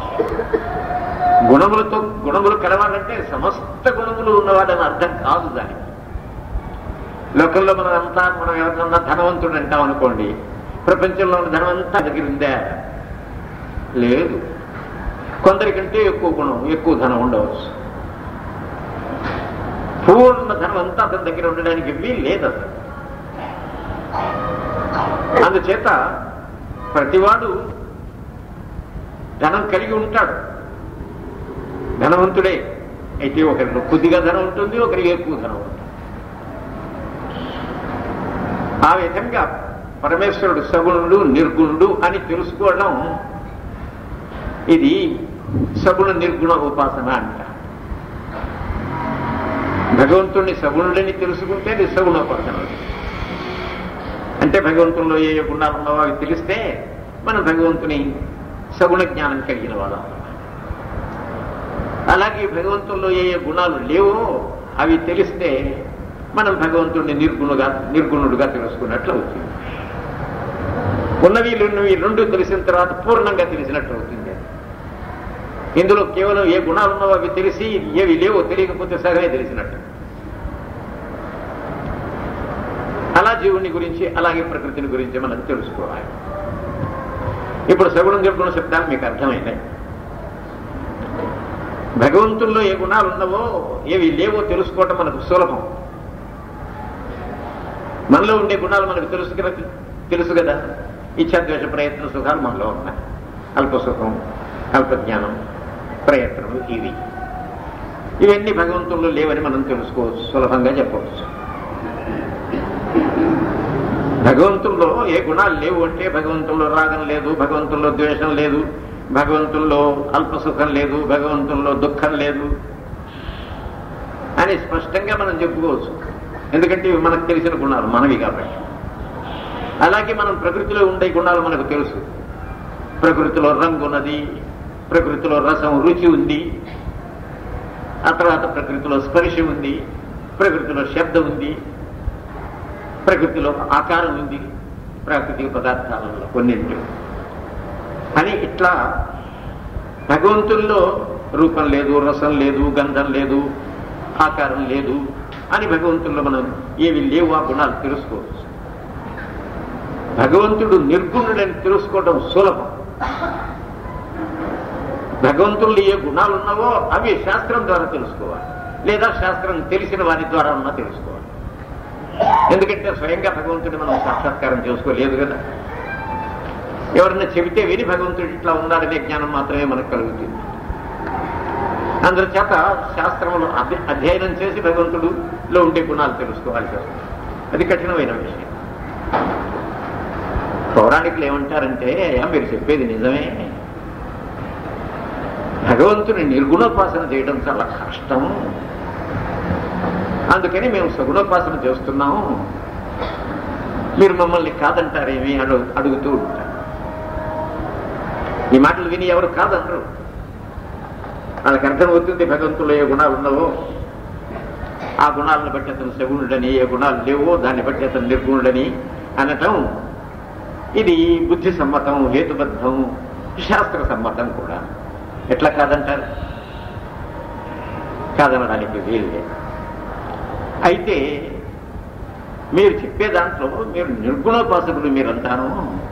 గుణములతో గుణములు కలవాలంటే సమస్త గుణములు ఉన్నవాడని అర్థం కాదు దానికి లోకంలో మనం అంతా మనం ఎవరినన్నా ధనవంతుడు అంటాం అనుకోండి ప్రపంచంలో ఉన్న ధనం అంతా దగ్గర ఉందా లేదు కొందరికంటే ఎక్కువ గుణం ఎక్కువ ధనం ఉండవచ్చు పూర్ణ ధనం అంతా అతని దగ్గర ఉండడానికి వీలు లేదు అసలు అందుచేత ప్రతివాడు ధనం కలిగి ఉంటాడు ధనవంతుడే అయితే ఒకరికి కొద్దిగా ధనం ఉంటుంది ఒకరికి ఎక్కువ ధనం ఉంటుంది ఆ విధంగా పరమేశ్వరుడు సగుణుడు నిర్గుణుడు అని తెలుసుకోవడం ఇది సగుణ నిర్గుణ ఉపాసన అంట భగవంతుణ్ణి సగుణుడని తెలుసుకుంటే అది సగుణోపాసన అంటే భగవంతుల్లో ఏ ఏ గుణాలు ఉన్నావో అవి తెలిస్తే మనం భగవంతుని సగుణ జ్ఞానం కలిగిన వాళ్ళం అలాగే భగవంతుల్లో ఏ ఏ గుణాలు లేవో అవి తెలిస్తే మనం భగవంతుడిని నిర్గుణుగా నిర్గుణుడుగా తెలుసుకున్నట్లు అవుతుంది ఉన్నవి ఉన్నవి రెండు తెలిసిన తర్వాత పూర్ణంగా తెలిసినట్లు అవుతుంది ఇందులో కేవలం ఏ గుణాలు ఉన్నావో అవి తెలిసి ఏవి లేవో తెలియకపోతే సగమే తెలిసినట్టు అలా జీవుని గురించి అలాగే ప్రకృతిని గురించి మనం తెలుసుకోవాలి ఇప్పుడు సగుణం నిర్గుణ శబ్దాలు మీకు అర్థమైనాయి భగవంతుల్లో ఏ గుణాలు ఉన్నావో ఏవి లేవో తెలుసుకోవటం మనకు సులభం మనలో ఉండే గుణాలు మనకు తెలుసు కదా తెలుసు కదా ఇచ్చాద్వేష ప్రయత్న సుఖాలు మనలో ఉన్నాయి అల్ప సుఖం అల్ప జ్ఞానం ప్రయత్నము ఇవి ఇవన్నీ భగవంతుల్లో లేవని మనం తెలుసుకోవచ్చు సులభంగా చెప్పవచ్చు భగవంతుల్లో ఏ గుణాలు లేవు అంటే భగవంతుల్లో రాగం లేదు భగవంతుల్లో ద్వేషం లేదు భగవంతుల్లో అల్ప సుఖం లేదు భగవంతుల్లో దుఃఖం లేదు అని స్పష్టంగా మనం చెప్పుకోవచ్చు ఎందుకంటే ఇవి మనకు తెలిసిన గుణాలు మనవి కాబట్టి అలాగే మనం ప్రకృతిలో ఉండే గుణాలు మనకు తెలుసు ప్రకృతిలో రంగు ఉన్నది ప్రకృతిలో రసం రుచి ఉంది ఆ తర్వాత ప్రకృతిలో స్పర్శ ఉంది ప్రకృతిలో శబ్దం ఉంది ప్రకృతిలో ఆకారం ఉంది ప్రాకృతిక పదార్థాలలో కొన్నింటి అని ఇట్లా భగవంతుల్లో రూపం లేదు రసం లేదు గంధం లేదు ఆకారం లేదు అని భగవంతుల్లో మనం ఏవి లేవు ఆ గుణాలు తెలుసుకోవచ్చు భగవంతుడు నిర్గుణుడని తెలుసుకోవడం సులభం భగవంతుల్లో ఏ గుణాలు ఉన్నావో అవి శాస్త్రం ద్వారా తెలుసుకోవాలి లేదా శాస్త్రం తెలిసిన వారి ద్వారా ఉన్నా తెలుసుకోవాలి ఎందుకంటే స్వయంగా భగవంతుడిని మనం సాక్షాత్కారం చేసుకోలేదు కదా ఎవరన్నా చెబితే విని భగవంతుడు ఇట్లా ఉన్నాడనే జ్ఞానం మాత్రమే మనకు కలుగుతుంది అందుచేత శాస్త్రంలో అధ్య- అధ్యయనం చేసి భగవంతుడులో ఉండే గుణాలు తెలుసుకోవాల్సి వస్తుంది అది కఠినమైన విషయం పౌరాణికులు ఏమంటారంటే "అయ్యా, మీరు చెప్పేది నిజమే భగవంతుని నిర్గుణోపాసన చేయడం చాలా కష్టం అందుకని మేము సగుణోపాసన చేస్తున్నాము మీరు మమ్మల్ని కాదంటారేమి అడుగు అడుగుతూ ఉంటారు ఈ మాటలు విని ఎవరు కాదనరు వాళ్ళకి అర్థమవుతుంది భగవంతుల్లో ఏ గుణాలు ఉన్నావో ఆ గుణాలను బట్టి అతను సగుణుడని ఏ గుణాలు లేవో దాన్ని బట్టి అతను నిర్గుణుడని అనటం ఇది బుద్ధి సమ్మతం హేతుబద్ధం శాస్త్ర సమ్మతం కూడా ఎట్లా కాదంటారు కాదనడానికి వీలు లేదు అయితే మీరు చెప్పే దాంట్లో మీరు నిర్గుణోపాసకుడు మీరంటాను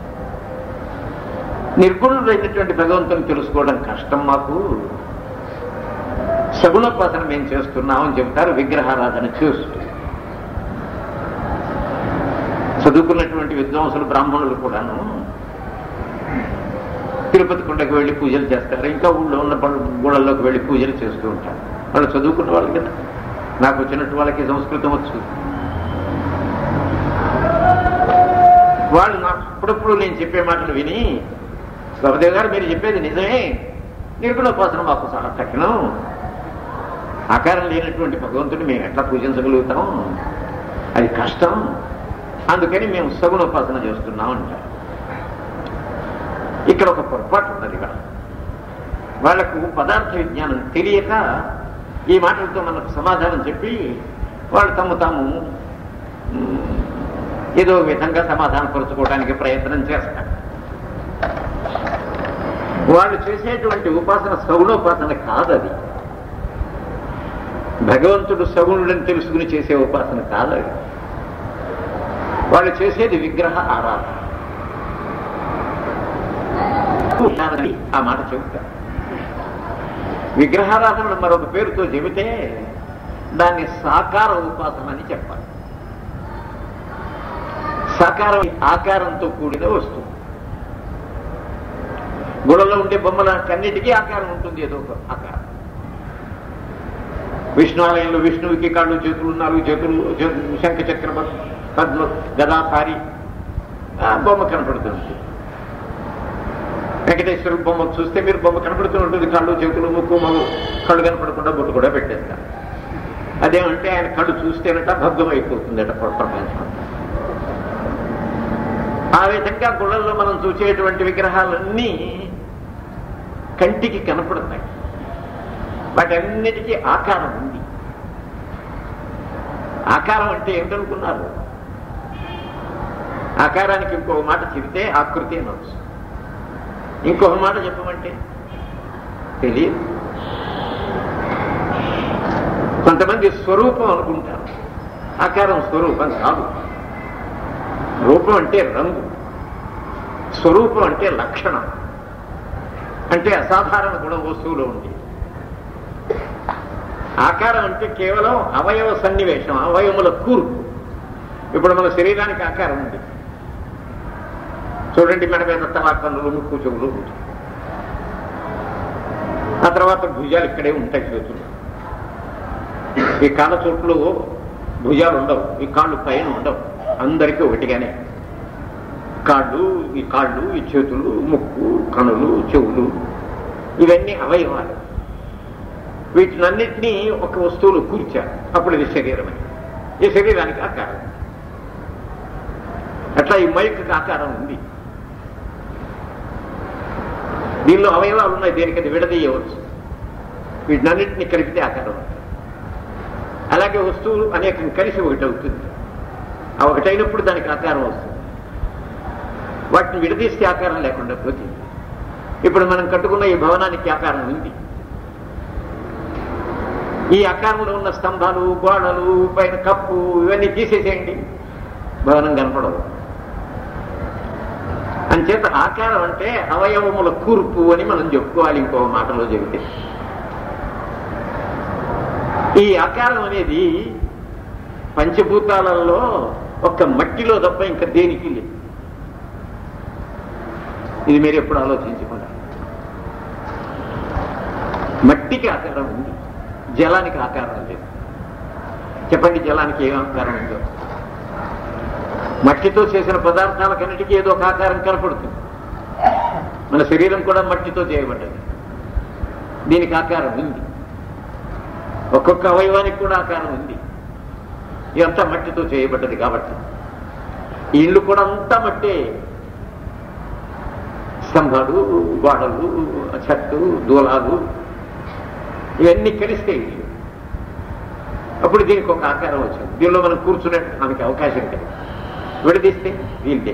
నిర్గుణుడైనటువంటి భగవంతుని తెలుసుకోవడం కష్టం మాకు సగుణోపాసన మేము చేస్తున్నామని చెబుతారు విగ్రహారాధన చేస్తూ చదువుకున్నటువంటి విద్వాంసులు బ్రాహ్మణులు కూడాను తిరుపతి కొండకు వెళ్ళి పూజలు చేస్తారు ఇంకా ఊళ్ళో ఉన్న పళ్ళు- గూడల్లోకి వెళ్ళి పూజలు చేస్తూ ఉంటారు వాళ్ళు చదువుకున్న వాళ్ళు కదా నాకు వచ్చినట్టు వాళ్ళకి సంస్కృతం వచ్చు వాళ్ళు నాకు అప్పుడప్పుడు నేను చెప్పే మాటలు విని స్వరదేవ్ గారు మీరు చెప్పేది నిజమే నిర్గుణోపాసన మాకు చాలా కఠినం ఆకారం లేనటువంటి భగవంతుని మేము ఎట్లా పూజించగలుగుతాం అది కష్టం అందుకని మేము సగుణోపాసన చేస్తున్నాం అంటారు ఇక్కడ ఒక పొరపాటు ఉన్నది ఇక్కడ వాళ్లకు పదార్థ విజ్ఞానం తెలియక ఈ మాటలతో మనకు సమాధానం చెప్పి వాళ్ళు తమ తాము మ్, ఏదో విధంగా సమాధానం పరుచుకోవడానికి ప్రయత్నం చేస్తారు వాళ్ళు చేసేటువంటి ఉపాసన సగుణోపాసన కాదది భగవంతుడు సగుణుడని తెలుసుకుని చేసే ఉపాసన కాదది వాళ్ళు చేసేది విగ్రహ ఆరాధన ఆ మాట చెబుతారు విగ్రహారాధన మరొక పేరుతో చెబితే దాన్ని సాకార ఉపాసన అని చెప్పాలి సాకారం ఆకారంతో కూడిన వస్తువు గుడలో ఉండే బొమ్మల కన్నిటికీ ఆకారం ఉంటుంది ఏదో ఒక ఆకారం విష్ణు ఆలయంలో విష్ణువుకి కాళ్ళు చేతులు నాలుగు చేతులు చే- శంఖ చక్ర పద్మ గదాధారి ఆ బొమ్మ కనపడుతుంది వెంకటేశ్వర బొమ్మ చూస్తే మీరు బొమ్మ కనపడుతూ ఉంటుంది కళ్ళు చేతులు ముక్కు మగు కళ్ళు కనపడకుండా బొట్టు కూడా పెట్టేస్తారు అదేమంటే ఆయన కళ్ళు చూస్తేనట భగ్నం అయిపోతుందట ప్రపంచం ఆ విధంగా గుళ్ళల్లో మనం చూసేటువంటి విగ్రహాలన్నీ కంటికి కనపడతాయి వాటన్నిటికీ ఆకారం ఉంది ఆకారం అంటే ఏమిటనుకున్నారు ఆకారానికి ఇంకో మాట చెబితే ఆకృతి అనవచ్చు ఇంకొక మాట చెప్పమంటే తెలియదు కొంతమంది స్వరూపం అనుకుంటారు ఆకారం స్వరూపం కాదు రూపం అంటే రంగు స్వరూపం అంటే లక్షణం అంటే అసాధారణ గుణం వస్తువులో ఉంది ఆకారం అంటే కేవలం అవయవ సన్నివేశం అవయవముల కూర్పు ఇప్పుడు మన శరీరానికి ఆకారం ఉంది చూడండి మెడ మీద తల కన్నులు ముక్కు చెవులు ఉంటాయి ఆ తర్వాత భుజాలు ఇక్కడే ఉంటాయి చేతులు ఈ కాళ్ళ చోట్లు భుజాలు ఉండవు ఈ కాళ్ళు పైన ఉండవు అందరికీ ఒకటిగానే కాళ్ళు ఈ కాళ్ళు ఈ చేతులు ముక్కు కనులు చెవులు ఇవన్నీ అవయవాలు వీటినన్నిటినీ ఒక వస్తువులు కూర్చారు అప్పుడు ఇది శరీరమే ఈ శరీరానికి ఆకారం అట్లా ఈ మైక్కి ఆకారం ఉంది దీనిలో అవయవాలు ఉన్నాయి దేనికి అది విడదీయవచ్చు వీటినన్నింటినీ కలిపితే ఆకారం ఉంది. అలాగే వస్తువులు అనేకం కలిసి ఒకటి అవుతుంది ఆ ఒకటైనప్పుడు దానికి ఆకారం వస్తుంది వాటిని విడదీస్తే ఆకారం లేకుండా పోతుంది ఇప్పుడు మనం కట్టుకున్న ఈ భవనానికి ఆకారం ఉంది ఈ ఆకారంలో ఉన్న స్తంభాలు గోడలు పైన కప్పు ఇవన్నీ తీసేసేయండి భవనం కనపడవు అంచేత ఆకారం అంటే అవయవముల కూర్పు అని మనం చెప్పుకోవాలి ఇంకో మాటలో చెబితే ఈ ఆకారం అనేది పంచభూతాలలో ఒక్క మట్టిలో తప్ప ఇంకా దేనికి లేదు ఇది మీరు ఎప్పుడు ఆలోచించకుండా మట్టికి ఆకారం ఉంది జలానికి ఆకారం లేదు చెప్పండి జలానికి ఏం ఆకారం ఉందో మట్టితో చేసిన పదార్థాలకన్నిటికీ ఏదో ఒక ఆకారం కనపడుతుంది మన శరీరం కూడా మట్టితో చేయబడ్డది దీనికి ఆకారం ఉంది ఒక్కొక్క అవయవానికి కూడా ఆకారం ఉంది ఇదంతా మట్టితో చేయబడ్డది కాబట్టి ఈ ఇల్లు కూడా అంతా మట్టే స్తంభాలు గోడలు చెట్టు దూలాలు ఇవన్నీ కలిస్తే ఇల్లు అప్పుడు దీనికి ఒక ఆకారం వచ్చింది దీనిలో మనం కూర్చునే మనకి అవకాశం కలిగి విడదీస్తే వీళ్ళే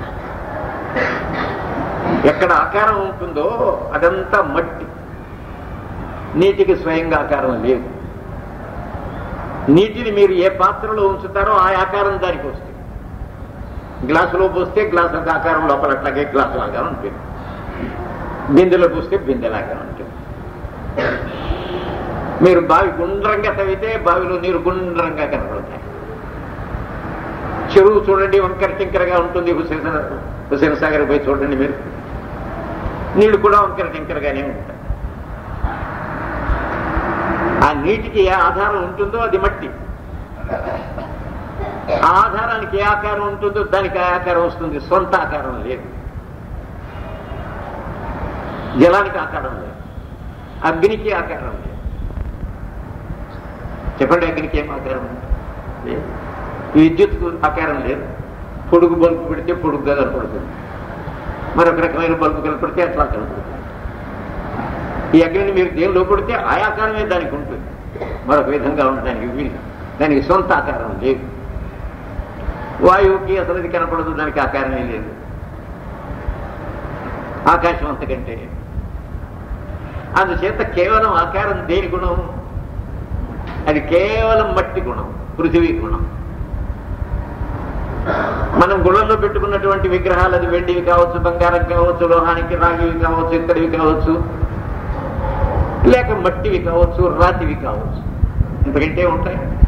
ఎక్కడ ఆకారం ఉంటుందో అదంతా మట్టి నీటికి స్వయంగా ఆకారం లేదు నీటిని మీరు ఏ పాత్రలో ఉంచుతారో ఆ ఆకారం దానికి వస్తుంది గ్లాసులో పోస్తే గ్లాసు ఆకారం లోపల అట్లాగే గ్లాసు లాగా ఉంటుంది బిందెలో పోస్తే బిందెలాగా ఉంటుంది మీరు బావి గుండ్రంగా తవ్వితే బావిలో నీరు గుండ్రంగా కనపడతాయి చెరువు చూడండి వంకర టింకరగా ఉంటుంది హుసేన్ హుసేన్ సాగర్ పోయి చూడండి మీరు నీళ్లు కూడా వంకర టింకరగానే ఉంటాయి ఆ నీటికి ఏ ఆధారం ఉంటుందో అది మట్టి ఆ ఆధారానికి ఏ ఆకారం ఉంటుందో దానికి ఆ ఆకారం వస్తుంది సొంత ఆకారం లేదు జలానికి ఆకారం లేదు అగ్నికి ఆకారం లేదు చెప్పండి అగ్నికి ఏం ఆకారం ఉంది? లేదు విద్యుత్కు ఆకారం లేదు పొడుగు బల్బు పెడితే పొడుగ్గా కనపడుతుంది మరొక రకమైన బల్బు కనపడితే అట్లా కనపడుతుంది ఈ అగ్నిని మీరు దేనిలో పడితే ఆ ఆకారమే దానికి ఉంటుంది మరొక విధంగా ఉండడానికి వీలు దానికి సొంత ఆకారం లేదు వాయువుకి అసలు ఇది కనపడదు దానికి ఆకారమే లేదు ఆకాశం అంతకంటే అందుచేత కేవలం ఆకారం దేని గుణం అది కేవలం మట్టి గుణం పృథివీ గుణం మనం గుళ్ళల్లో పెట్టుకున్నటువంటి విగ్రహాలు అది వెండివి కావచ్చు బంగారం కావచ్చు లోహానికి రాగివి కావచ్చు ఇత్తడివి కావచ్చు లేక మట్టివి కావచ్చు రాతివి కావచ్చు ఇంతకంటే ఉంటాయి